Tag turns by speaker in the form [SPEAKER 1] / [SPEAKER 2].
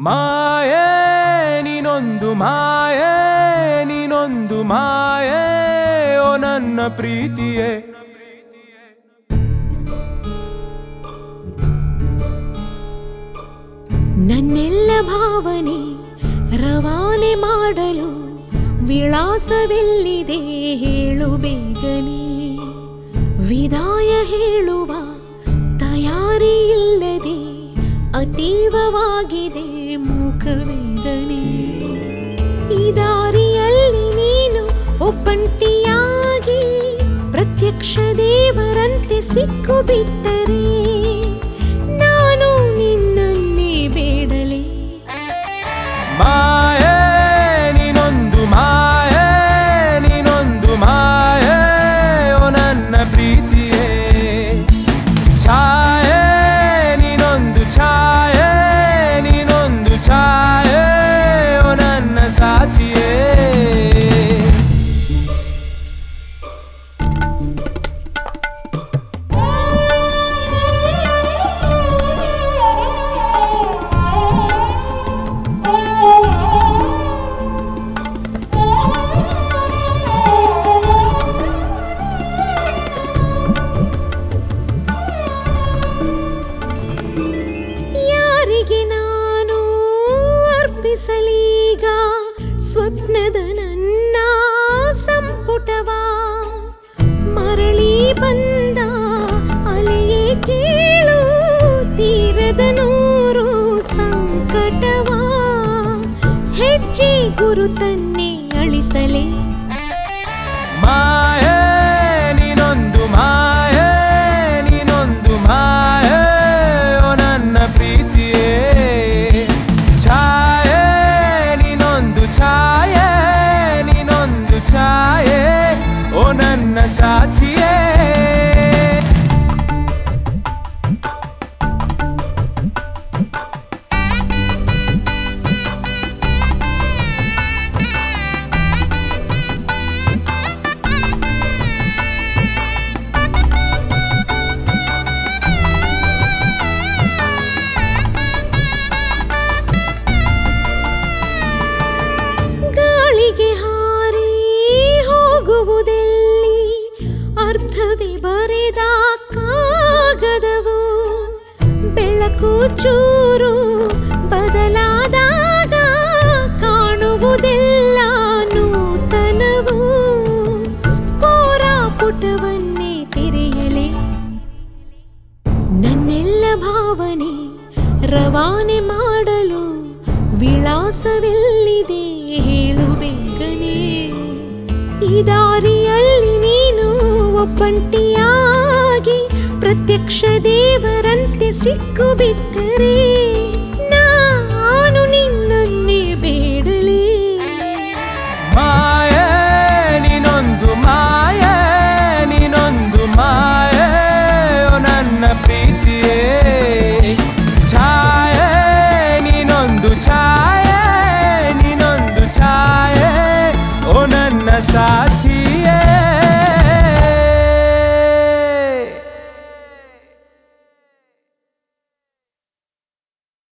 [SPEAKER 1] ಮಾಯೆ ನೀನೊಂದು ಮಾಯೆ ನೀನೊಂದು ಮಾಯೆ ಓ ನನ್ನ ಪ್ರೀತಿಯೇ
[SPEAKER 2] ನನ್ನೆಲ್ಲ ಭಾವನೆ ರವಾನೆ ಮಾಡಲು ವಿಳಾಸವೆಲ್ಲಿದೆ ಹೇಳು ಬೇಗನೆ ವಿದಾಯ ಹೇಳುವ ತಯಾರಿ ಇಲ್ಲದೆ ಅತೀವವಾಗಿದೆ ಮುಖವೇದನೆ ಈ ದಾರಿಯಲ್ಲಿ ನೀನು ಒಬ್ಬಂಟಿಯಾಗಿ ಪ್ರತ್ಯಕ್ಷ ದೇವರಂತೆ ಸಿಕ್ಕು ಬಿಟ್ಟರೆ ನಾನು ನಿನ್ನನ್ನೇ ಬೇಡಲೇ
[SPEAKER 1] ಮಾಯೆ ನೀನೊಂದು ಮಾಯೆ ನೀನೊಂದು ಮಾಯೆ ಓ ನನ್ನ ಪ್ರೀತಿಯೇ ಛಾಯೆ ನೀನೊಂದು ಛಾಯೆ ನೀನೊಂದು ಛಾಯೆ ಓ ನನ್ನ ಸಾಥಿಯೇ
[SPEAKER 2] ಯಾರಿಗೆ ನಾನು ಅರ್ಪಿಸಲೀಗ ಸ್ವಪ್ನದ ನನ್ನ ಸಂಪುಟವ ಮರಳಿ ಬಂದ ಅಲೆಯೇ ಕೇಳು ತೀರದ ನೂರು ಸಂಕಟವ ಹೆಜ್ಜೆ ಗುರುತನ್ನೇ ಅಳಿಸಲೇ
[SPEAKER 1] ಮಾಯೆ ನೀನೊಂದು ಮಾಯೆ ನೀನೊಂದು ಮಾಯೆ ಓ ನನ್ನ ಪ್ರೀತಿಯೇ ಛಾಯೆ ನೀನೊಂದು ಛಾಯೆ ನೀನೊಂದು ಛಾಯೆ ಓ ನನ್ನ ಸಾಥಿಯೇ
[SPEAKER 2] ಗಾಳಿಗೆ ಹಾರಿ ಹೋಗುವುದೆಲ್ಲಿ ಅರ್ಥವೇ ಬರೆದ ಕಾಗದವು ಬೆಳಕು ಚೂರು ಬದಲಾದಾಗ ಕಾಣುವುದೆಲ್ಲ ನೂತನವು ಕೋರ ಪುಟವನ್ನೇ ತೆರೆಯಲೇ ನನ್ನೆಲ್ಲ ಭಾವನೆ ರವಾನೆ ಮಾಡಲು ವಿಳಾಸವೆಲ್ಲಿದೆ ಹೇಳು ಬೇಗನೆ ಈ ದಾರಿಯಲ್ಲಿ ನೀನು ಒಬ್ಬಂಟಿಯಾಗಿ ಪ್ರತ್ಯಕ್ಷ ದೇವರಂತೆ ಸಿಕ್ಕು ಬಿಟ್ಟರೆ